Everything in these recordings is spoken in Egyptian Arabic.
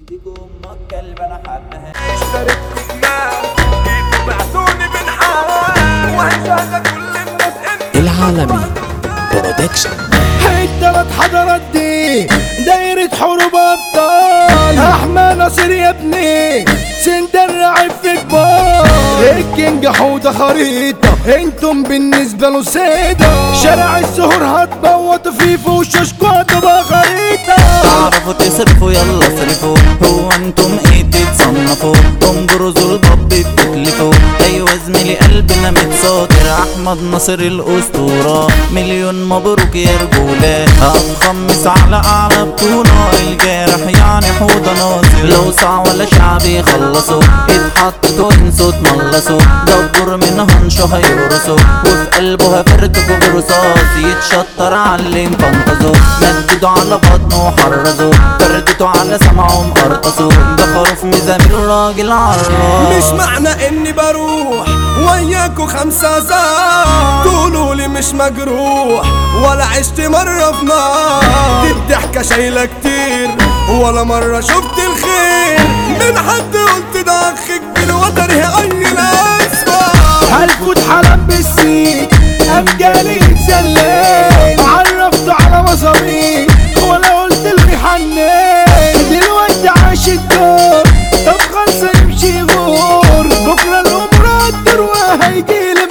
دي امك كلب انا حبها اشتريت جمال جيتوا بعتوني بنحال وهشهد كل الناس اني العالمي برودكشن التلات حضارات دي دايرة حروب أبطال أحمد ناصر يا ابني سندر لعب في كبار الكينج حوضة خريطة انتم بالنسبة له سيدة شارع الزهور هتبوطوا فيه في وشوشكوا هتبقى خريطة تعرفوا تصرفوا يلا اصرفوا هو انتم ايه تتصنفوا انجرزوا الباب بتتلفوا ايوه زميلي قلبنا متساطر احمد ناصر الاسطوره مليون مبروك يا رجوله هتخمس على اعلى بطوله الجارح يعني حوضه ناصر لو صع ولا شعب يخلصوا اتحطوا انسوا تملصوا دبر من هنشو هيرقصوا وفي قلبه هفرتكوا برصاص يتشطر على اللي مفنطزوا مددوا على بطنه وحرزوا فردتوا على سمعهم قرطسوا ده خروف مزامير راجل عراس مش معنى اني بروح وياكوا خمسة زار تقولوا لي مش مجروح ولا عشت مرة في نار دي الضحكة شايلة كتير ولا مرة شفت الخير من حد قلت ده اخ كبير وتره اي الاسماء هالفوت حلم بالسيك أمجالي اتسليت عرفته على مصابيح ولا قلت لي حنيت دلوقتي عاش الدور طب خلص يمشي غور بكرة الأمور هتدور وهيجيلي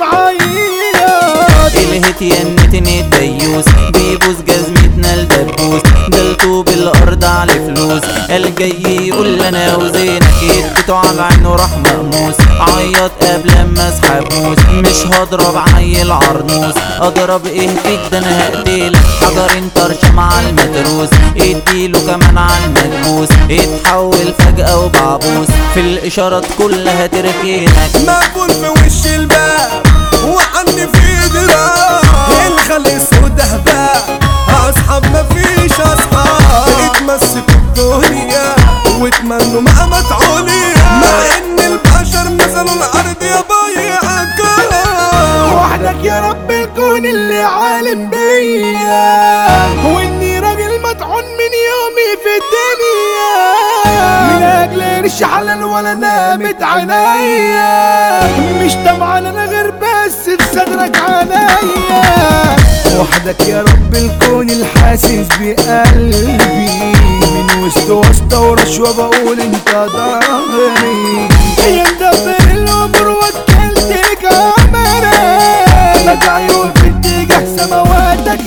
معيط الهت ينتني الديوس بيبوس جزمتنا الدبوس دلتو بالارض على فلوس الجاي يقول انا وزينك اديته على عينه راح مقموس عيط قبل ما اسحب موس مش هضرب عيل عرنوس اضرب ايه فيك ده انا هقتلك حجر انطرش مع المتروس اديله كمان على المدبوس اتحول فجأة وبعبوس في الاشارات كلها تركينك مقبول في وش الباب وعني في دراع الخلي سود هباء اصحاب مفيش اصحاب اتمسكوا الدنيا واتمنوا مقامات عليا مع ان البشر نزلوا الارض يا بايع الكلام وحدك يا رب الكون اللي عالم بيا واني راجل مطعون من يومي في الدنيا من اجل قرش حلال ولا نامت عينيا مش طمعان انا غير بس في صدرك عينيا وحدك يا رب الكون الحاسس بقلبي من وسط وسطى ورشوة بقول انت ظهري يا مدبر الامور وكلت لك عمري لك عيون في اتجاه سماواتك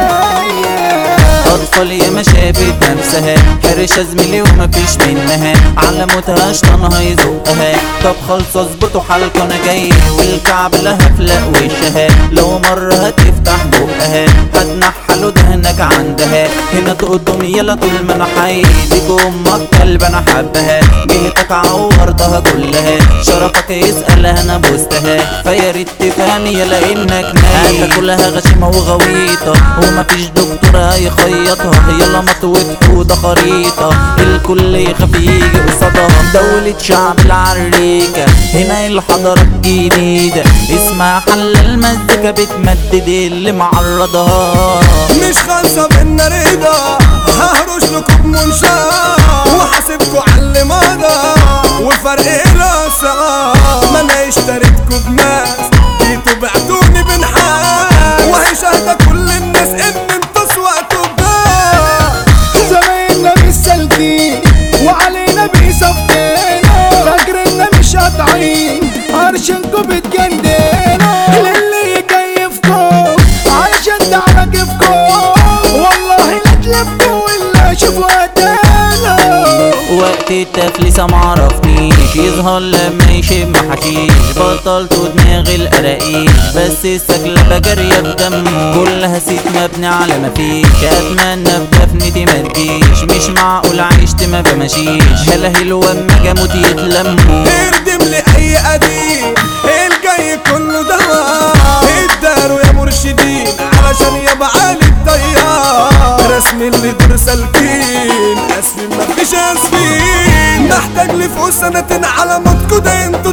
ايديا اطفال يا ما شافت نفسها حرشة زميلي ومفيش منها على موتها شطانها يزقها طب خلص اظبطوا حالكوا انا جاي والكعب لها فلق وشها لو مرة هتفتح بقها هتنحلوا دهنك عندها هنا تقدم يلا طول ما انا حي ديك امك كلب انا حبها جهتك عورتها كلها شرفك يسألها انا بوستها فيا ريت تفهمي يلا انك ناي كلها غشيمة وغويطة ومفيش دكتور هيخيطها يلا مطوة حودة خريطة الكل يخاف يجي قصادها دولة شعب العريكة هنا الحضارة الجديدة اسمها حل المزيكا بتمدد اللي معرضها مش خالصة بينا رضا ههرش لكم منشار وحاسبكوا على اللي مضى وفرق الاسعار ما انا اشتريتكوا بناس جيتوا بعتوني بنحاس وهي شاهدة كل الناس ان انتوا سوقتوا بناس زمايلنا مش سالكين وعلينا بيصفينا فاكرنا مش قاطعين عشانكوا بتجندنا للي يكيفكوا علشان تعالى كيفكوا والله لا تلفوا ولا اشوفوا قتاله وقت التفليسة معرفنيش يظهر لما يشم حشيش بطلت دماغي القراقيش بس السكلة جارية بدمه كلها سيت مبني على مفيش اتمنى بدفنتي ما تجيش مش معقول عشت ما بمشيش هلهل واما جموت يتلموا اردم لي اي قديم الجاي كله دواء اداروا يا مرشدين علشان يبقى عالي الطيار رسم اللي دور سالكين اسفين مفيش اسفين محتاج لفوق سنتين على موتكوا ده انتوا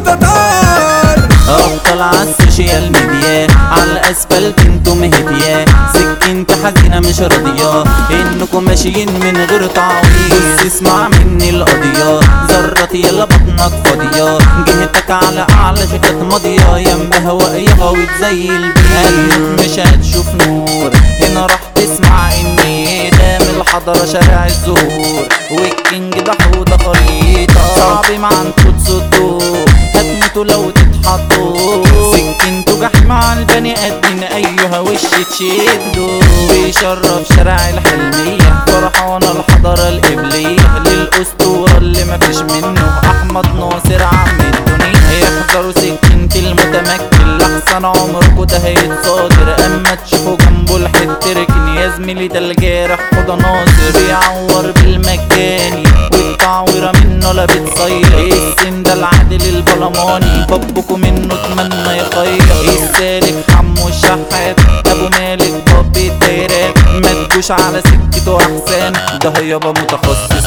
تتار ابطال على السوشيال ميديا على الاسفلت انتم هدية سكين بنت حزينة مش راضية انكم ماشيين من غير تعويض بص اسمع مني القضية ذرتي يلا بطنك فاضية جهتك على اعلى شكت ماضية ينبه واقية غويت زي البيت مش هتشوف نور هنا راح تسمع اني دام الحضرة شارع الزهور والكينج ده حوضة خريطة صعب معنكوا تصدوا هتموتوا لو تتحطوا سكنتوا جحيم على البني ادمين ايها وش تشدوا بيشرف شارع الحلمية فرحانة الحضارة القبلية للأسطورة اللي مفيش منه أحمد ناصر عم الدنيا يحذروا سكنة المتمكن لحسن عمركوا ده هيتصادر أما تشوفوا جنبه الحت ركن يا زميلي ده الجارح خد ناصر بيعور بالمجاني والتعويرة منه لا بتصير السن ده العادل البلماني بابكوا منه اتمنى يغير السالك حمو الشحات ابو مالك باب الدايرات ما تجوش على سكته احسن ده يابا متخصص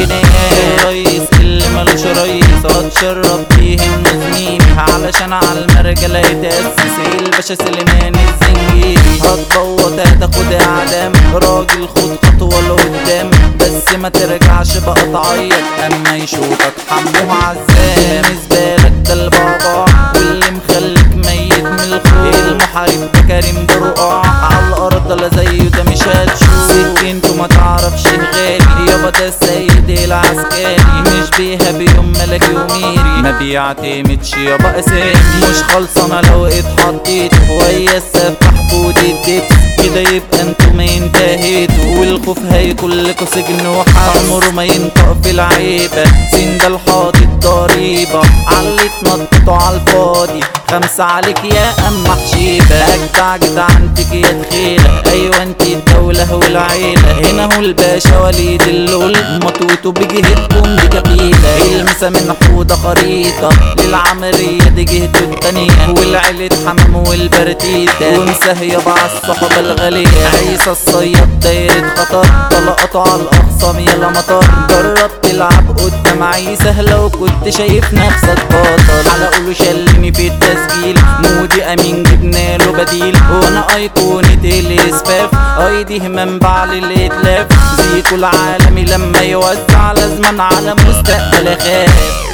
للجنان ريس اللي ملوش ريس اتشرف بيه انه زميلي علشان على المرجلة يتأسس الباشا سليمان الزنجيري هتبوط هتاخد اعدام راجل خد خطوة لقدام بس ما ترجعش بقى تعيط اما يشوفك حموه عزام بالنسبة لك ده البابا واللي مخليك ميت من الخوف المحارب ده كريم برقع على الارض لا زيه ده مش هتشوف سكنته ما تعرفش غالي يابا ده السيد العسكري مش بيها بيوم ملك وميري ما بيعتمدش يابا اسامي مش خلصانه لو اتحطيت ويا السفاح بود الدبس كده يبقى انتوا ما انتهيتوا والخوف هيكون لكوا سجن وحبس عمره ما ينطق في العيبه سين ده الحاطط ضريبه علي تنططوا على الفاضي خمسة عليك يا أم حشيبة أجدع جدعنتك يا تخيلة أيوة انت الدولة والعيلة هنا هو الباشا وليد اللول مطوته بجهتكم دي كفيلة المسا من حوضة خريطة للعمرية دي جهته التانية والعيلة حمام والبرتيتة ومساه يابا الصحبة الغالية عيسى الصياد دايرة خطر طلقته على الأخصام يلا مطر جرب تلعب قدام عيسى لو كنت شايف نفسك بطل على قوله شلني في التسجيل مودي امين جبنا له بديل وانا ايقونة الاسفاف ايديه منبع للاتلاف زيكو العالمي لما يوزع لازما على مستقبل خاف